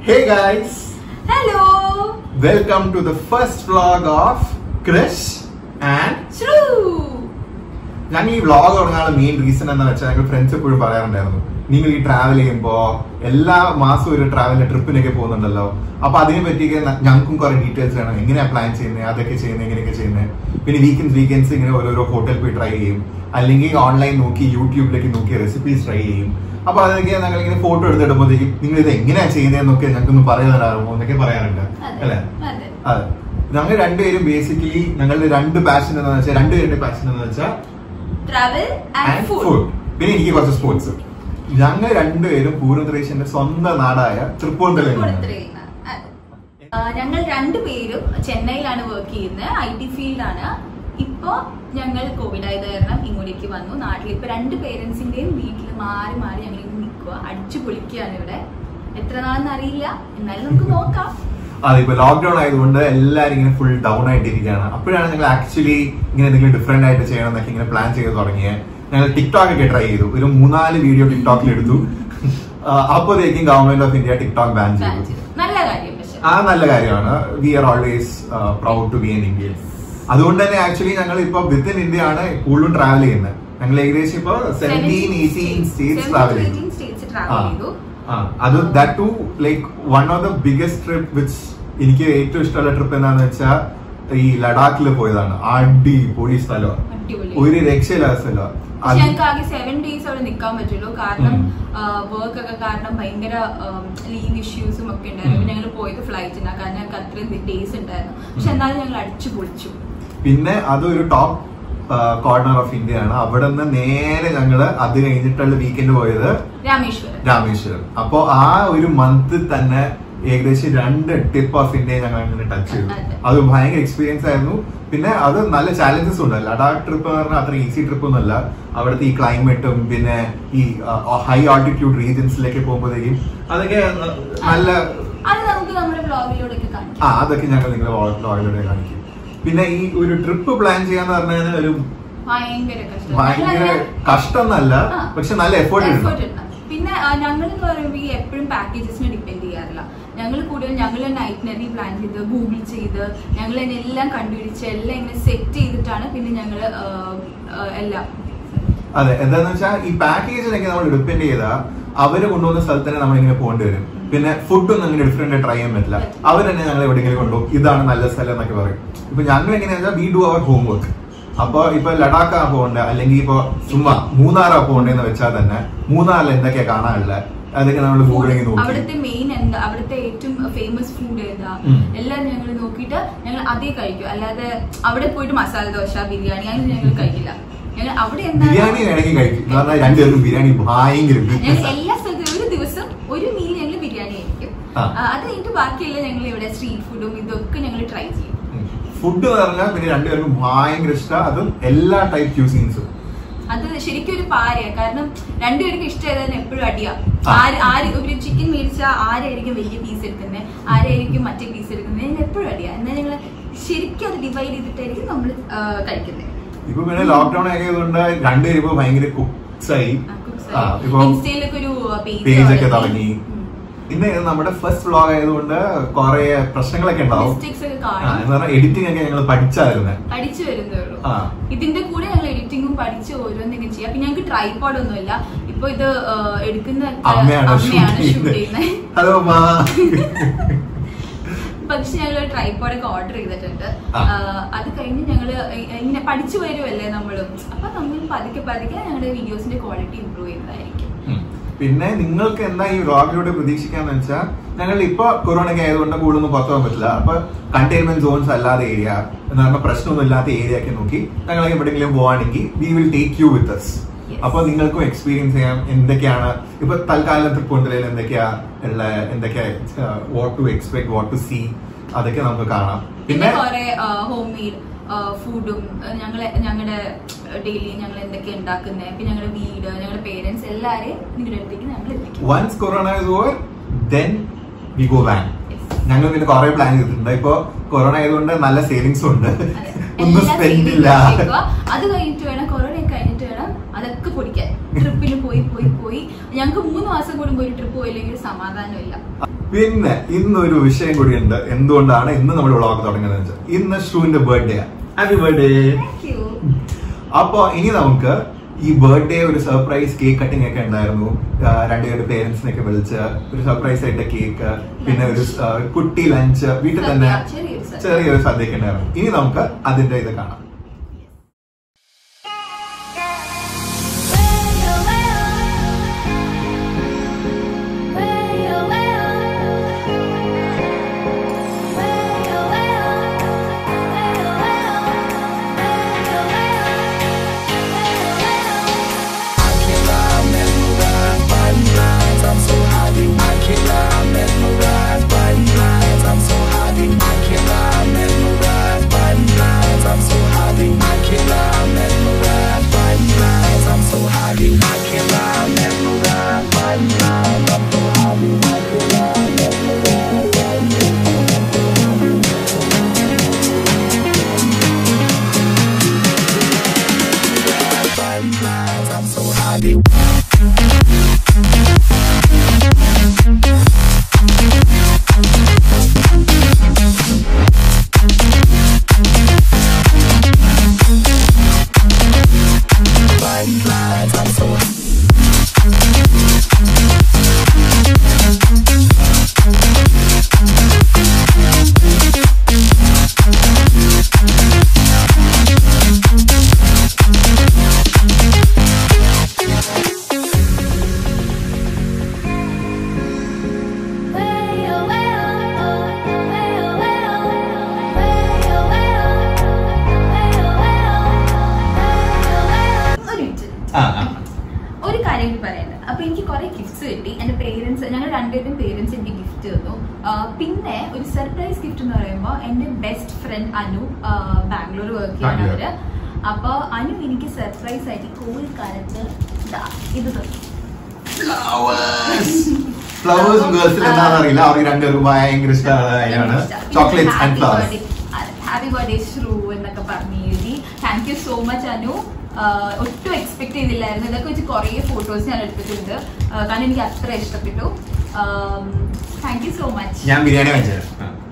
Hey guys, hello welcome to the first vlog of Krish and Shru ഞാൻ ഈ vlog തുടങ്ങാനുള്ള main reason എന്താ വെച്ചാൽ ഞങ്ങൾ ഫ്രണ്ട്സ് എപ്പോഴും പറയാറുണ്ടായിരുന്നു നിങ്ങൾ ഈ ട്രാവൽ ചെയ്യുമ്പോ എല്ലാ മാസവും ഒരു ട്രാവലിന് ട്രിപ്പിനൊക്കെ പോകുന്നുണ്ടല്ലോ അപ്പൊ അതിനെ പറ്റിയൊക്കെ ന- ഞങ്ങൾക്കും കുറെ ഡീറ്റെയിൽസ് വേണം എങ്ങനെയാ പ്ലാൻ ചെയ്യുന്നത് അതൊക്കെ ചെയ്യുന്നത് എങ്ങനെയൊക്കെ ചെയ്യുന്നത് പിന്നെ വീക്കെൻഡ്സ് വീക്കെൻഡ്സ് ഇങ്ങനെ ഓരോരോ ഹോട്ടൽ പോയി ട്രൈ ചെയ്യും അല്ലെങ്കിൽ ഓൺലൈൻ നോക്കി യൂട്യൂബിലേക്ക് നോക്കി റെസിപ്പീസ് ട്രൈ ചെയ്യും അപ്പൊ അതൊക്കെ ഞങ്ങൾ ഇങ്ങനെ ഫോട്ടോ എടുത്തിടുമ്പോഴത്തേക്കും നിങ്ങൾ ഇത് എങ്ങനെയാ ചെയ്യുന്നതെന്നൊക്കെ ഞങ്ങൾക്കൊന്ന് പറഞ്ഞു തരാമോ എന്നൊക്കെ പറയാറുണ്ട് അല്ലേ അതെ അതെ ഞങ്ങൾ രണ്ടുപേരും ബേസിക്കലി ഞങ്ങളുടെ രണ്ട് പാഷൻ എന്ന് വെച്ചാൽ രണ്ടുപേരുടെ പാഷൻ എന്ന് വെച്ചാൽ travel and and food food പിന്നെ എനിക്ക് കുറച്ച് സ്പോർട്സ് ഞങ്ങൾ രണ്ടുപേരും പൂർണ്ണത്രേശന്റെ സ്വന്തം നാടായ തൃപ്പൂണിത്തറയിലാണ് ഞങ്ങൾ രണ്ടുപേരും ചെന്നൈയിലാണ് വർക്ക് ചെയ്യുന്നത് ഐ ടി ഫീൽഡാണ് ഇപ്പോ ഞങ്ങൾ കോവിഡ് ആയത് കാരണം ഇങ്ങോട്ടേക്ക് വന്നു നാട്ടിൽ ഇപ്പൊ രണ്ട് പേരൻസിന്റെയും വീട്ടിൽ മാറി മാറി ഞങ്ങൾ ഇങ്ങനെ നിൽക്കുക അടിച്ചു പൊളിക്കുകയാണ് ഇവിടെ എത്ര നാളെന്ന് അറിയില്ല എന്നാലും നമുക്ക് നോക്കാം അതെ ഇപ്പൊ ലോക്ക്ഡൌൺ ആയതുകൊണ്ട് എല്ലാരും ഇങ്ങനെ ഫുൾ ഡൗൺ ആയിട്ടിരിക്കുകയാണ് അപ്പോഴാണ് ഞങ്ങൾ ആക്ച്വലി ഇങ്ങനെ എന്തെങ്കിലും ഡിഫറെന്റ് ആയിട്ട് ചെയ്യണം എന്നൊക്കെ ഇങ്ങനെ പ്ലാൻ ചെയ്ത് തുടങ്ങിയത് ഞങ്ങൾ ടിക്ടോക്ക് ഒക്കെ ട്രൈ ചെയ്തു ഒരു മൂന്നാല് വീഡിയോ ടിക്ടോക്കിൽ എടുത്തു അപ്പോഴത്തേക്കും government of India TikTok ban Plan ചെയ്തു ചെയ്തു. നല്ല കാര്യം പക്ഷെ ആ നല്ല കാര്യമാണ് we are always proud to be in India അതുകൊണ്ട് തന്നെ ആക്ച്വലി ഞങ്ങൾ ഇപ്പൊ വിത്തിൻ ഇന്ത്യ ആണ് കൂടുതലും ട്രാവൽ ചെയ്യുന്നത് ഞങ്ങൾ ഏകദേശം ഇപ്പൊ സെവൻറ്റീൻ എയ്റ്റീൻ സ്റ്റേറ്റ്സ് ട്രാവൽ ചെയ്തു സ്റ്റേറ്റ്സ് ആ. ട്രാവൽ ചെയ്തു ആ, അത് that to like one of the biggest trip which എനിക്ക് ഏറ്റവും ഇഷ്ടമുള്ള ട്രിപ്പ് എന്താന്ന് വെച്ചാൽ ഈ ലഡാക്കിൽ പോയതാണ് അടിപൊളി സ്ഥലം അടിപൊളി ഒരു രക്ഷയില്ലാത്ത സ്ഥലം പക്ഷെ ഞങ്ങൾക്ക് ആകെ സെവൻ ഡേയ്സ് അവിടെ നിൽക്കാൻ പറ്റുള്ളൂ കാരണം ഉം. വർക്ക് ഒക്കെ കാരണം ഭയങ്കര ലീവ് ഇഷ്യൂസും ഒക്കെ ഉണ്ടായിരുന്നു ഉം. ഞങ്ങൾ പോയത് ഫ്ലൈറ്റിനാണ് കാരണം ഞങ്ങൾക്ക് അത്രയും ഡേയ്സ് ഉണ്ടായിരുന്നു പക്ഷെ എന്നാലും ഞങ്ങൾ അടിച്ചു പൊളിച്ചു പിന്നെ അതൊരു ടോപ്പ് കോർണർ ഓഫ് ഇന്ത്യ ആണ് അവിടെ നിന്ന് നേരെ ഞങ്ങള് അത് കഴിഞ്ഞിട്ടുള്ള വീക്കെൻഡ് പോയത് രാമേശ്വരം രാമേശ്വരം അപ്പോ ആ ഒരു മന്ത് തന്നെ ഏകദേശം രണ്ട് ടിപ്പ് ഓഫ് ഇന്ത്യ ഞങ്ങൾ അങ്ങനെ ടച്ച് ചെയ്തു അതെ. അത് ഭയങ്കര എക്സ്പീരിയൻസ് ആയിരുന്നു പിന്നെ അത് നല്ല ചാലഞ്ചസ് ഉണ്ട് ലഡാക്ക് ട്രിപ്പ് എന്ന് പറഞ്ഞാൽ അത്ര ഈസി ട്രിപ്പ് ഒന്നുമല്ല അവിടുത്തെ ഈ ക്ലൈമറ്റും പിന്നെ ഈ ഹൈ ആൾട്ടിറ്റ്യൂഡ് റീജിയൻസിലേക്ക് പോകുമ്പോഴത്തേക്കും അതൊക്കെ നല്ല അത് നമുക്ക് നമ്മുടെ ബ്ലോഗിലൂടെ ഒക്കെ ആ കാണിക്കാം അതൊക്കെ ഞങ്ങൾ നിങ്ങളെ വ്ളോഗിലൂടെ കാണിക്കും പിന്നെ ഈ ഒരു ട്രിപ്പ് പ്ലാൻ ചെയ്യാന്ന് പറഞ്ഞാൽ ഒരു ഭയങ്കര കഷ്ടം ഭയങ്കര ഞങ്ങളങ്ങനെ- കഷ്ടം എന്നല്ല ആ. പക്ഷെ നല്ല എഫേർട്ട് Effort ഉണ്ട് ഉണ്ട്. പിന്നെ ഞങ്ങൾ എന്ന് പറയുമ്പോൾ ഈ എപ്പോഴും പാക്കേജസിനെ ഡിപ്പെൻഡ് ചെയ്യാറില്ല ഞങ്ങൾ കൂടുതൽ ഞങ്ങൾ നൈറ്റിനറി പ്ലാൻ ചെയ്ത് ഗൂഗിൾ ചെയ്ത് ഞങ്ങൾ തന്നെ എല്ലാം കണ്ടുപിടിച്ച് എല്ലാം ഇങ്ങനെ സെറ്റ് ചെയ്തിട്ടാണ് പിന്നെ ഞങ്ങൾ എല്ലാം അതെ എന്താന്ന് വെച്ചാൽ ഈ പാക്കേജിനൊക്കെ നമ്മൾ ഡിപ്പെൻഡ് ചെയ്താ അവര് കൊണ്ടുപോകുന്ന സ്ഥലത്ത് തന്നെ നമ്മൾ ഇങ്ങനെ പോകേണ്ടി വരും പിന്നെ ഫുഡൊന്നും അങ്ങനെ ഡിഫറെന്റ് ട്രൈ ചെയ്യാൻ പറ്റില്ല അവർ തന്നെ ഞങ്ങൾ എവിടെയെങ്കിലും കൊണ്ടുപോകും ഇതാണ് നല്ല സ്ഥലം എന്നൊക്കെ പറയും ഇപ്പൊ ഞങ്ങൾ എങ്ങനെയാണെന്ന് വെച്ചാൽ we do our home work അപ്പൊ ഇപ്പൊ ലഡാക്കാ പോകണ്ട അല്ലെങ്കിൽ ഇപ്പൊ ചുമ്മാ മൂന്നാറാ പോകണ്ടെന്ന് വെച്ചാൽ തന്നെ മൂന്നാറിൽ എന്തൊക്കെയാ കാണാനുള്ള അതൊക്കെ നമ്മൾ ഗൂഗിളിൽ നോക്കി അവിടുത്തെ മെയിൻ എന്താ അവിടുത്തെ ഏറ്റവും ഫേമസ് ഫുഡ് ഏതാ ഉം. എല്ലാം ഞങ്ങൾ നോക്കിയിട്ട് ഞങ്ങൾ അതേ കഴിക്കും അല്ലാതെ അവിടെ പോയിട്ട് മസാല ദോശ ബിരിയാണി അങ്ങനെ ഞങ്ങൾ കഴിക്കില്ല ഞങ്ങൾ അവിടെ ബിരിയാണി എന്താണ് വേണമെങ്കിൽ കഴിക്കും എന്ന് പറഞ്ഞാൽ രണ്ടുപേർക്കും ബിരിയാണി ഭയങ്കര ഞങ്ങൾ business ആ. എല്ലാ സ്ഥലത്തും ഒരു ദിവസം ഒരു മീൽ ഞങ്ങൾ ബിരിയാണി കഴിക്കും ആ. ആ, അത് കഴിഞ്ഞിട്ട് ബാക്കിയുള്ള ഞങ്ങൾ ഇവിടെ സ്ട്രീറ്റ് ഫുഡും ഇതൊക്കെ ഞങ്ങൾ ട്രൈ ചെയ്യും ഫുഡ് എന്ന് പറഞ്ഞാൽ പിന്നെ രണ്ടുപേർക്കും ഭയങ്കര ഇഷ്ടം അതും എല്ലാ ടൈപ്പ് ക്യൂസിൻസും അത് ശരിക്കും ഒരു പാരയാ കാരണം രണ്ടുപേർക്കും ഇഷ്ടം ഏതായാലും എപ്പോഴും അടിയാ ആ. ആര് ആര് ഒരു ചിക്കൻ മേടിച്ചാൽ ആരായിരിക്കും വലിയ പീസ് എടുക്കുന്നത് ആരായിരിക്കും മറ്റേ പീസ് എടുക്കുന്നത് ഞങ്ങൾ എപ്പോഴും അടിയാ എന്നാൽ ഞങ്ങൾ ശരിക്കും അത് ഡിവൈഡ് ചെയ്തിട്ടായിരിക്കും നമ്മൾ കഴിക്കുന്നത് ഇപ്പൊ പിന്നെ ലോക്ക്ഡൌൺ ആയതുകൊണ്ട് രണ്ടുപേരും ഇപ്പൊ ഭയങ്കര കുക്സ് ആയി ആ, ഇപ്പൊ ഇൻസ്റ്റയിലൊക്കെ ഒരു പേജ് ഒക്കെ തുടങ്ങി ഇന്ന് ഇത് നമ്മുടെ ഫസ്റ്റ് വ്ലോഗ് ആയതുകൊണ്ട് കുറെ പ്രശ്നങ്ങളൊക്കെ ഉണ്ടാവും മിസ്റ്റേക്സ് ഒക്കെ ആ, കാണും എന്ന് പറഞ്ഞാൽ എഡിറ്റിംഗ് ഒക്കെ ഞങ്ങൾ പഠിച്ചായിരുന്നു പഠിച്ചു വരുന്നേ ഉള്ളൂ ആ ഇതിന്റെ കൂടെ ഞങ്ങൾ എഡിറ്റിംഗും പഠിച്ച് ഓരോന്നൊക്കെ ചെയ്യാം പിന്നെ ഞങ്ങൾക്ക് ട്രൈപോഡ് ഒന്നുമില്ല ഇപ്പൊ ഇത് ആ, എടുക്കുന്ന അമ്മയാണ് അമ്മയാണ് ഷൂട്ട് ഷൂട്ട് ചെയ്യുന്നത് ചെയ്യുന്നത് ഹലോ മാ പക്ഷെ ഞങ്ങൾ ട്രൈപോഡൊക്കെ ഓർഡർ ചെയ്തിട്ടുണ്ട് ആ. ആ, അത് കഴിഞ്ഞ് ഞങ്ങൾ ഇങ്ങനെ പഠിച്ചു വരുമല്ലേ നമ്മളും അപ്പൊ നമ്മൾ പതുക്കെ പതുക്കെ ഞങ്ങളുടെ വീഡിയോസിന്റെ ക്വാളിറ്റി ഇമ്പ്രൂവ് ചെയ്യുന്നതായിരിക്കും ഉം. പിന്നെ നിങ്ങൾക്ക് എന്താ ഈ വ്ളോഗിലൂടെ പ്രതീക്ഷിക്കാന്ന് വെച്ചാൽ ഞങ്ങൾ ഇപ്പൊ കൊറോണ ഒക്കെ ആയതുകൊണ്ട് കൂടുതലൊന്നും പുറത്തു പോകാൻ പറ്റില്ല അപ്പൊ കണ്ടെയ്ൻമെന്റ് സോൺസ് അല്ലാതെ ഏരിയ എന്ന് പറഞ്ഞാൽ പ്രശ്നമൊന്നും ഇല്ലാത്ത ഏരിയ ഒക്കെ നോക്കി ഞങ്ങൾ എവിടെയെങ്കിലും പോവാണെങ്കിൽ we will take you with us Yes. അപ്പൊ നിങ്ങൾക്കും എക്സ്പീരിയൻസ് ചെയ്യാം എന്തൊക്കെയാണ് ഇപ്പൊ തൽക്കാലം തൃപ്പൂണിത്തറയിൽ എന്തൊക്കെയാ ഉള്ള എന്തൊക്കെയാ what to expect what to see അതൊക്കെ നമുക്ക് കാണാം പിന്നെ പിന്നെ കുറെ ഹോം മെയ്ഡ് ഫുഡും ഞങ്ങളെ ഞങ്ങളുടെ ഡെയിലി ഞങ്ങൾ എന്തൊക്കെ ഉണ്ടാക്കുന്നത് പിന്നെ ഞങ്ങളുടെ വീട് ഞങ്ങളുടെ പേരൻസ് എല്ലാരെയും നിങ്ങളുടെ അടുത്തേക്ക് ഞങ്ങൾ എത്തിക്കും once corona is over then we go ban Yes. ഞങ്ങൾ പിന്നെ കുറെ പ്ലാൻ ചെയ്തിട്ടുണ്ട് ഇപ്പൊ കൊറോണ ആയതുകൊണ്ട് നല്ല സേവിങ്സും ഉണ്ട് അതെ. ഒന്നും എല്ലാ സ്പെൻഡ് savings ഇല്ല വെക്കുക. അത് കഴിഞ്ഞിട്ട് വേണം കൊറോണ കഴിഞ്ഞിട്ട് വേണം അതൊക്കെ പൊടിക്കാൻ ട്രിപ്പിന് പോയി പോയി പോയി ഞങ്ങൾക്ക് മൂന്ന് മാസം കൂടുമ്പോ ഒരു ട്രിപ്പ് പോയില്ലെങ്കിൽ സമാധാനമില്ല പിന്നെ ഇന്നൊരു വിഷയം കൂടിയുണ്ട് എന്തുകൊണ്ടാണ് ഇന്ന് നമ്മൾ വ്ളോഗ് തുടങ്ങുന്നത് വെച്ചാൽ ഇന്ന് ഷൂവിന്റെ birthday happy birthday Thank you. അപ്പൊ ഇനി നമുക്ക് ഈ ബർത്ത്ഡേ ഒരു സർപ്രൈസ് കേക്ക് കട്ടിംഗ് ഒക്കെ ഉണ്ടായിരുന്നു ആ, രണ്ടുപേരുടെ പേരൻസിനൊക്കെ വിളിച്ച് ഒരു സർപ്രൈസ് ആയിട്ട് കേക്ക് പിന്നെ ഒരു ആ, കുട്ടി ലഞ്ച് വീട്ടിൽ തന്നെ സദ്യ, ചെറിയൊരു സദ്യ. ചെറിയൊരു സദ്യയൊക്കെ ഉണ്ടായിരുന്നു ഇനി നമുക്ക് അതിന്റെ ഇത് കാണാം ഒരു മിനിറ്റ്. ആ, ആ. ഒരു കാര്യം കൂടി പറയാനുണ്ട് അപ്പൊ എനിക്ക് കുറെ ഗിഫ്റ്റ്സ് കിട്ടി എന്റെ പേരൻസ് ഞങ്ങൾ രണ്ടുപേരും പേരൻസ് എനിക്ക് ഗിഫ്റ്റ് തന്നു ആ, പിന്നെ ഒരു സർപ്രൈസ് ഗിഫ്റ്റ് എന്ന് പറയുമ്പോൾ എന്റെ best friend Anu Bangalore work ചെയ്യാണ് ബാംഗ്ലൂർ. അവര് അപ്പൊ അനു എനിക്ക് സർപ്രൈസ് ആയിട്ട് കോഴിക്കാലത്ത് ദാ ഇത് തന്നു ഫ്ലവേഴ്സും ഗേൾസിൽ എന്താണെന്ന് അറിയില്ല അവർക്ക് രണ്ടുപേർക്കും ഭയങ്കര ഇഷ്ടമാണ് chocolates and flowers happy birthday Shru എന്നൊക്കെ പറഞ്ഞു എഴുതി thank you so much Anu ah ഒട്ടും എക്സ്പെക്ട് ചെയ്തില്ലായിരുന്നു ഇതൊക്കെ വെച്ച് കുറേ ഫോട്ടോസ് ഞാൻ എടുത്തിട്ടുണ്ട് ആഹ് കാരണം എനിക്ക് അത്ര ഇഷ്ടപ്പെട്ടു താങ്ക് യു സോ മച്ച് ഞാൻ ബിരിയാണി വെച്ചത്